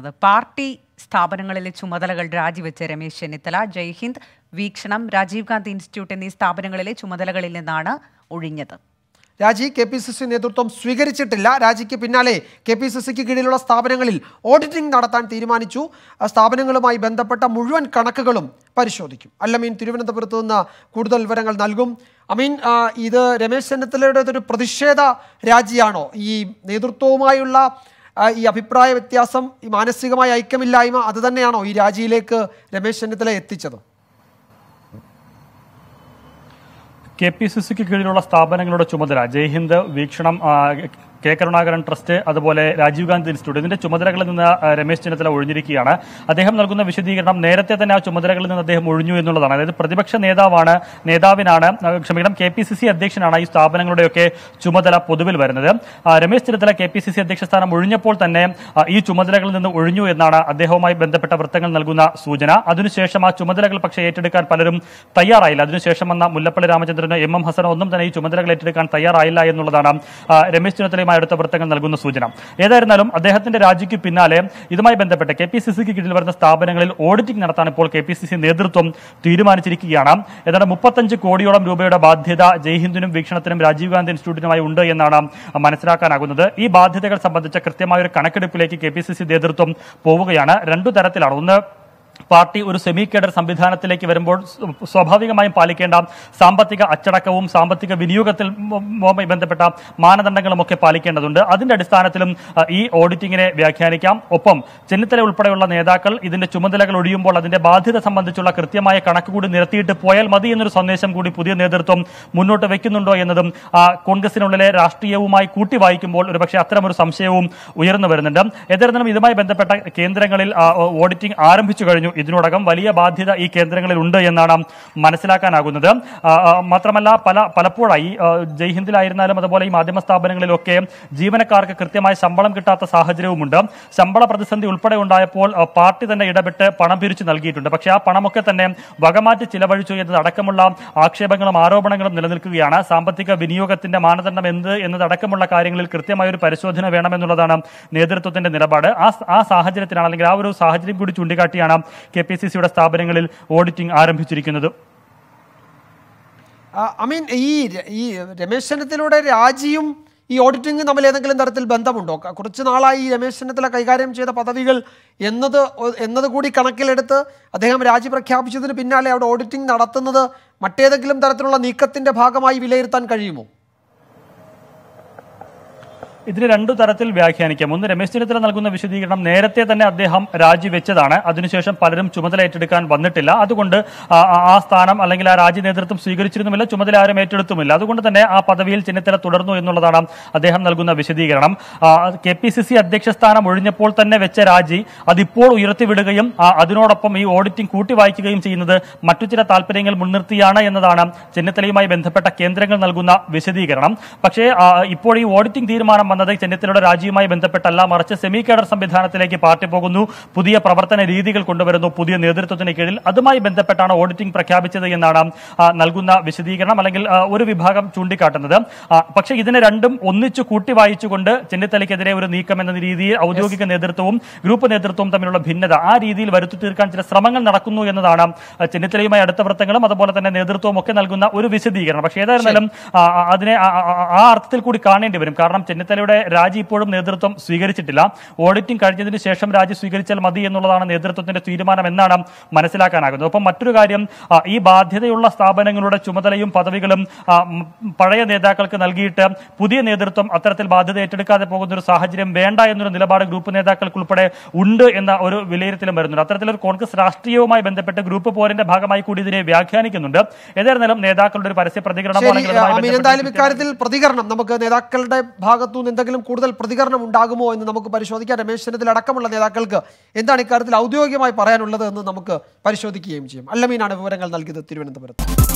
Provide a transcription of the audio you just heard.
അത് പാർട്ടി സ്ഥാപനങ്ങളിലെ ചുമതലകൾ രാജിവെച്ച രമേശ് ചെന്നിത്തല ജയ്ഹിന്ദ് വീക്ഷണം രാജീവ് ഗാന്ധി ഇൻസ്റ്റിറ്റ്യൂട്ട് എന്നീ സ്ഥാപനങ്ങളിലെ ചുമതലകളിൽ നിന്നാണ് ഒഴിഞ്ഞത് രാജി കെ പി സി സി നേതൃത്വം സ്വീകരിച്ചിട്ടില്ല രാജിക്ക് പിന്നാലെ കെ പി സി സിക്ക് കീഴിലുള്ള സ്ഥാപനങ്ങളിൽ ഓഡിറ്റിംഗ് നടത്താൻ തീരുമാനിച്ചു ആ സ്ഥാപനങ്ങളുമായി ബന്ധപ്പെട്ട മുഴുവൻ കണക്കുകളും പരിശോധിക്കും അല്ലമീൻ തിരുവനന്തപുരത്ത് നിന്ന് കൂടുതൽ വിവരങ്ങൾ നൽകും അമീൻ ആ, ഇത് രമേശ് ചെന്നിത്തലയുടെ ഒരു പ്രതിഷേധ രാജിയാണോ ഈ നേതൃത്വവുമായുള്ള ആ, ഈ അഭിപ്രായ വ്യത്യാസം ഈ മാനസികമായ ഐക്യമില്ലായ്മ അത് തന്നെയാണോ ഈ രാജിയിലേക്ക് രമേശ് ചെന്നിത്തല എത്തിച്ചത് കെ പി സി സിക്ക് കീഴിലുള്ള സ്ഥാപനങ്ങളുടെ ചുമതല ജയ്ഹിന്ദ് വീക്ഷണം ആ, കെ കരുണാകരൻ ട്രസ്റ്റ് അതുപോലെ രാജീവ് ഗാന്ധി ഇൻസ്റ്റിറ്റ്യൂട്ട് ഇതിന്റെ ചുമതലകളിൽ നിന്ന് ആ, രമേശ് ചെന്നിത്തല ഒഴിഞ്ഞിരിക്കുകയാണ് അദ്ദേഹം നൽകുന്ന വിശദീകരണം നേരത്തെ തന്നെ ആ ചുമതലകളിൽ നിന്ന് അദ്ദേഹം ഒഴിഞ്ഞു എന്നുള്ളതാണ് അതായത് പ്രതിപക്ഷ നേതാവാണ് നേതാവിനാണ് ആ, ക്ഷമിക്കണം കെ പി സി സി അധ്യക്ഷനാണ് ഈ സ്ഥാപനങ്ങളുടെയൊക്കെ ചുമതല പൊതുവിൽ വരുന്നത് ആ, Ramesh Chennithala K P C C അധ്യക്ഷ സ്ഥാനം ഒഴിഞ്ഞപ്പോൾ തന്നെ ആ, ഈ ചുമതലകളിൽ നിന്ന് ഒഴിഞ്ഞു എന്നാണ് അദ്ദേഹവുമായി ബന്ധപ്പെട്ട വൃത്തങ്ങൾ നൽകുന്ന സൂചന അതിനുശേഷം ആ ചുമതലകൾ പക്ഷേ ഏറ്റെടുക്കാൻ പലരും തയ്യാറായില്ല അതിനുശേഷം വന്ന മുല്ലപ്പള്ളി രാമചന്ദ്രനോ എം എം ഹസനോ ഒന്നും തന്നെ ഈ ചുമതലകൾ ഏറ്റെടുക്കാൻ തയ്യാറായില്ല എന്നുള്ളതാണ് ആ, രമേശ് ചെന്നിത്തലയുമായി അടുത്ത വൃത്തങ്ങൾ നൽകുന്ന സൂചന ഏതായിരുന്നാലും അദ്ദേഹത്തിന്റെ രാജിക്ക് പിന്നാലെ ഇതുമായി ബന്ധപ്പെട്ട് കെ പി സി സിക്ക് കീഴിൽ വരുന്ന സ്ഥാപനങ്ങളിൽ ഓഡിറ്റിംഗ് നടത്താൻ ഇപ്പോൾ കെ പി സി സി നേതൃത്വം തീരുമാനിച്ചിരിക്കുകയാണ് ഏതാണ്ട് മുപ്പത്തഞ്ച് കോടിയോളം രൂപയുടെ ബാധ്യത ജയ്ഹിന്ദിനും വീക്ഷണത്തിനും രാജീവ് ഗാന്ധി ഇൻസ്റ്റിറ്റ്യൂട്ടിനുമായി ഉണ്ട് എന്നാണ് മനസ്സിലാക്കാനാകുന്നത് ഈ ബാധ്യതകൾ സംബന്ധിച്ച കൃത്യമായ ഒരു കണക്കെടുപ്പിലേക്ക് കെ പി സി സി നേതൃത്വം പോവുകയാണ് രണ്ടു തരത്തിലാണ് ഒന്ന് പാർട്ടി ഒരു സെമി കേഡർ സംവിധാനത്തിലേക്ക് വരുമ്പോൾ സ്വ- സ്വാഭാവികമായും പാലിക്കേണ്ട സാമ്പത്തിക അച്ചടക്കവും സാമ്പത്തിക വിനിയോഗത്തിൽ മായി ബന്ധപ്പെട്ട മാനദണ്ഡങ്ങളും ഒക്കെ പാലിക്കേണ്ടതുണ്ട് അതിന്റെ അടിസ്ഥാനത്തിലും അഹ്, ഈ ഓഡിറ്റിങ്ങിനെ വ്യാഖ്യാനിക്കാം ഒപ്പം ചെന്നിത്തല ഉൾപ്പെടെയുള്ള നേതാക്കൾ ഇതിന്റെ ചുമതലകൾ ഒഴിയുമ്പോൾ അതിന്റെ ബാധ്യത സംബന്ധിച്ചുള്ള കൃത്യമായ കണക്ക് കൂടി നിരത്തിയിട്ട് പോയാൽ മതി എന്നൊരു സന്ദേശം കൂടി പുതിയ നേതൃത്വം മുന്നോട്ട് വെക്കുന്നുണ്ടോ എന്നതും ആ, കോൺഗ്രസിനുള്ളിലെ രാഷ്ട്രീയവുമായി കൂട്ടി വായിക്കുമ്പോൾ ഒരുപക്ഷെ അത്തരമൊരു സംശയവും ഉയർന്നു വരുന്നുണ്ട് ഏതായിരുന്നാലും ഇതുമായി ബന്ധപ്പെട്ട കേന്ദ്രങ്ങളിൽ ആ, ഓഡിറ്റിംഗ് ആരംഭിച്ചു കഴിഞ്ഞു ഇതിനോടകം വലിയ ബാധ്യത ഈ കേന്ദ്രങ്ങളിൽ ഉണ്ട് എന്നാണ് മനസ്സിലാക്കാനാകുന്നത് ആ, ആ, മാത്രമല്ല പല പലപ്പോഴായി ആ, ജയ്ഹിന്ദിലായിരുന്നാലും അതുപോലെ ഈ മാധ്യമ സ്ഥാപനങ്ങളിലൊക്കെ ജീവനക്കാർക്ക് കൃത്യമായ ശമ്പളം കിട്ടാത്ത സാഹചര്യവുമുണ്ട് ശമ്പള പ്രതിസന്ധി ഉൾപ്പെടെ ഉണ്ടായപ്പോൾ ആ, പാർട്ടി തന്നെ ഇടപെട്ട് പണം പിരിച്ചു നൽകിയിട്ടുണ്ട് പക്ഷേ ആ പണമൊക്കെ തന്നെ വകമാറ്റി ചിലവഴിച്ചു എന്നതടക്കമുള്ള ആക്ഷേപങ്ങളും ആരോപണങ്ങളും നിലനിൽക്കുകയാണ് സാമ്പത്തിക വിനിയോഗത്തിന്റെ മാനദണ്ഡം എന്ത് എന്നതടക്കമുള്ള കാര്യങ്ങളിൽ കൃത്യമായ ഒരു പരിശോധന വേണമെന്നുള്ളതാണ് നേതൃത്വത്തിന്റെ നിലപാട് ആ ആ സാഹചര്യത്തിലാണ് അല്ലെങ്കിൽ ആ ഒരു സാഹചര്യം കൂടി ചൂണ്ടിക്കാട്ടിയാണ് കെ പി സി സിയുടെ സ്ഥാപനങ്ങളിൽ ഓഡിറ്റിംഗ് ആരംഭിച്ചിരിക്കുന്നത് ഐ മീൻ ഈ ര- ഈ രമേശ് ചെന്നിത്തലയുടെ രാജിയും ഈ ഓഡിറ്റിംഗും തമ്മിൽ ഏതെങ്കിലും തരത്തിൽ ബന്ധമുണ്ടോ ക- കുറച്ച് നാളായി ഈ രമേശ് ചെന്നിത്തല കൈകാര്യം ചെയ്ത പദവികൾ എന്നത് ഒ- എന്നത് കൂടി കണക്കിലെടുത്ത് അദ്ദേഹം രാജി പ്രഖ്യാപിച്ചതിന് പിന്നാലെ അവിടെ ഓഡിറ്റിംഗ് നടത്തുന്നത് മറ്റേതെങ്കിലും തരത്തിലുള്ള നീക്കത്തിന്റെ ഭാഗമായി വിലയിരുത്താൻ കഴിയുമോ ഇതിന് രണ്ടു തരത്തിൽ വ്യാഖ്യാനിക്കാം ഒന്ന് രമേശ് ചെന്നിത്തല നൽകുന്ന വിശദീകരണം നേരത്തെ തന്നെ അദ്ദേഹം രാജിവെച്ചതാണ് അതിനുശേഷം പലരും ചുമതല ഏറ്റെടുക്കാൻ വന്നിട്ടില്ല അതുകൊണ്ട് ആ- ആ- ആ സ്ഥാനം അല്ലെങ്കിൽ ആ രാജ്യ നേതൃത്വം സ്വീകരിച്ചിരുന്നുമില്ല ചുമതല ആരും ഏറ്റെടുത്തുമില്ല അതുകൊണ്ട് തന്നെ ആ പദവിയിൽ ചെന്നിത്തല തുടർന്നു എന്നുള്ളതാണ് അദ്ദേഹം നൽകുന്ന വിശദീകരണം കെ പി സി സി അധ്യക്ഷ സ്ഥാനം ഒഴിഞ്ഞപ്പോൾ തന്നെ വെച്ച രാജി അതിപ്പോൾ ഉയർത്തിവിടുകയും ആ, അതിനോടൊപ്പം ഈ ഓഡിറ്റിംഗ് കൂട്ടി വായിക്കുകയും ചെയ്യുന്നത് മറ്റു ചില താല്പര്യങ്ങൾ മുൻനിർത്തിയാണ് എന്നതാണ് ചെന്നിത്തലയുമായി ബന്ധപ്പെട്ട കേന്ദ്രങ്ങൾ നൽകുന്ന വിശദീകരണം പക്ഷേ ആ, ഇപ്പോൾ ഈ ഓഡിറ്റിംഗ് തീരുമാനം വന്നത് ചെന്നിത്തലയുടെ രാജിയുമായി ബന്ധപ്പെട്ടല്ല മറിച്ച് സെമി കേഡർ സംവിധാനത്തിലേക്ക് പാർട്ടി പോകുന്നു പുതിയ പ്രവർത്തന രീതികൾ കൊണ്ടുവരുന്നു പുതിയ നേതൃത്വത്തിന് കീഴിൽ അതുമായി ബന്ധപ്പെട്ടാണ് ഓഡിറ്റിംഗ് പ്രഖ്യാപിച്ചത് എന്നാണ് ആ, നൽകുന്ന വിശദീകരണം അല്ലെങ്കിൽ ആ, ഒരു വിഭാഗം ചൂണ്ടിക്കാട്ടുന്നത് ആ, പക്ഷേ ഇതിനെ രണ്ടും ഒന്നിച്ചു കൂട്ടി വായിച്ചുകൊണ്ട് ചെന്നിത്തലയ്ക്കെതിരെ ഒരു നീക്കം എന്ന രീതിയിൽ ഔദ്യോഗിക നേതൃത്വവും ഗ്രൂപ്പ് നേതൃത്വവും തമ്മിലുള്ള ഭിന്നത ആ രീതിയിൽ വരുത്തി തീർക്കാൻ ചില ശ്രമങ്ങൾ നടക്കുന്നു എന്നതാണ് ആ, ചെന്നിത്തലയുമായി അടുത്ത വൃത്തങ്ങളും അതുപോലെ തന്നെ നേതൃത്വവും ഒക്കെ നൽകുന്ന ഒരു വിശദീകരണം പക്ഷേ ഏതായിരുന്നാലും ആ, ആ, അതിനെ ആ- ആ- ആ- ആ അർത്ഥത്തിൽ കൂടി കാണേണ്ടി വരും കാരണം ചെന്നിത്തലയുടെ രാജി ഇപ്പോഴും നേതൃത്വം സ്വീകരിച്ചിട്ടില്ല ഓഡിറ്റിംഗ് കഴിഞ്ഞതിന് ശേഷം രാജി സ്വീകരിച്ചാൽ മതി എന്നുള്ളതാണ് നേതൃത്വത്തിന്റെ തീരുമാനം എന്നാണ് മനസ്സിലാക്കാനാകുന്നത് ഒപ്പം മറ്റൊരു കാര്യം ആ, ഈ ബാധ്യതയുള്ള സ്ഥാപനങ്ങളുടെ ചുമതലയും പദവികളും ആ, ഉം, പഴയ നേതാക്കൾക്ക് നൽകിയിട്ട് പുതിയ നേതൃത്വം അത്തരത്തിൽ ബാധ്യത ഏറ്റെടുക്കാതെ പോകുന്ന ഒരു സാഹചര്യം വേണ്ട എന്നൊരു നിലപാട് ഗ്രൂപ്പ് നേതാക്കൾക്കുൾപ്പെടെ ഉണ്ട് എന്ന ഒരു വിലയിരുത്തലും വരുന്നുണ്ട് അത്തരത്തിലൊരു കോൺഗ്രസ് രാഷ്ട്രീയവുമായി ബന്ധപ്പെട്ട് ഗ്രൂപ്പ് പോരിന്റെ ഭാഗമായി കൂടി ഇതിനെ വ്യാഖ്യാനിക്കുന്നുണ്ട് ഏതായിരുന്നാലും നേതാക്കളുടെ ഒരു പരസ്യ പ്രതികരണമോ ശരി അല്ലെങ്കിൽ അതുമായി അമീൻ ബന്ധപ്പെട്ട് എന്തായാലും ഇക്കാര്യത്തിൽ പ്രതികരണം നമുക്ക് നേതാക്കളുടെ ഭാഗത്തു നിന്ന് എന്തെങ്കിലും കൂടുതൽ പ്രതികരണം ഉണ്ടാകുമോ എന്ന് നമുക്ക് പരിശോധിക്കാം രമേശ് ചെന്നിത്തല അടക്കമുള്ള നേതാക്കൾക്ക് എന്താണ് ഇക്കാര്യത്തിൽ ഔദ്യോഗികമായി പറയാനുള്ളത് എന്ന് നമുക്ക് പരിശോധിക്കുകയും ചെയ്യും അല്ലമീനാണ് വിവരങ്ങൾ നൽകിയത് തിരുവനന്തപുരത്ത്